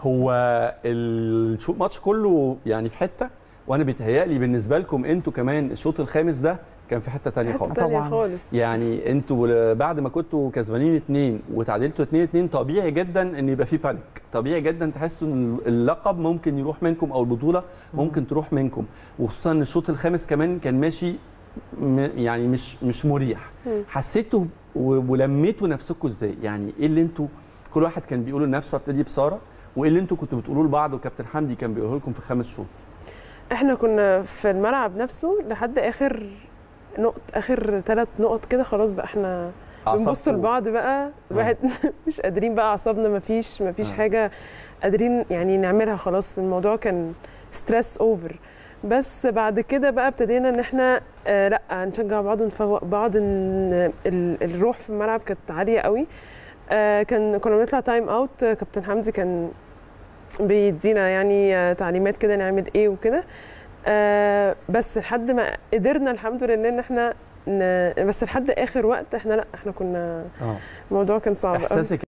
هو الشوط ماتش كله يعني في حته وانا بيتهيألي بالنسبه لكم انتوا كمان الشوط الخامس ده كان في حته تانية خالص تانية طبعاً. خالص يعني انتوا بعد ما كنتوا كسبانين اتنين وتعادلتوا اتنين اتنين طبيعي جدا ان يبقى في بانيك طبيعي جدا تحسوا ان اللقب ممكن يروح منكم او البطوله ممكن تروح منكم وخصوصا ان الشوط الخامس كمان كان ماشي م- يعني مش مش مريح مم. حسيتوا و- ولميتوا نفسكم ازاي يعني ايه اللي انتوا كل واحد كان بيقول لنفسه ابتدي بساره وايه اللي انتوا كنتوا بتقولوه لبعض وكابتن حمدي كان بيقوله لكم في خمس شوط احنا كنا في الملعب نفسه لحد اخر نقط اخر ثلاث نقط كده خلاص بقى احنا بنبص أعصابكم- لبعض بقى الواحد مش قادرين بقى اعصابنا مفيش مفيش آه. حاجه قادرين يعني نعملها خلاص الموضوع كان ستريس اوفر بس بعد كده بقى ابتدينا ان احنا آه لا نشجع بعض ونفوق بعض ان ال- الروح في الملعب كانت عاليه قوي آه كان كنا بنطلع تايم اوت آه، كابتن حمدي كان بيدينا يعني آه، تعليمات كده نعمل ايه وكده آه بس لحد ما قدرنا الحمد لله ان احنا ن... بس لحد اخر وقت احنا لا احنا كنا اه الموضوع كان صعب قوي احساسك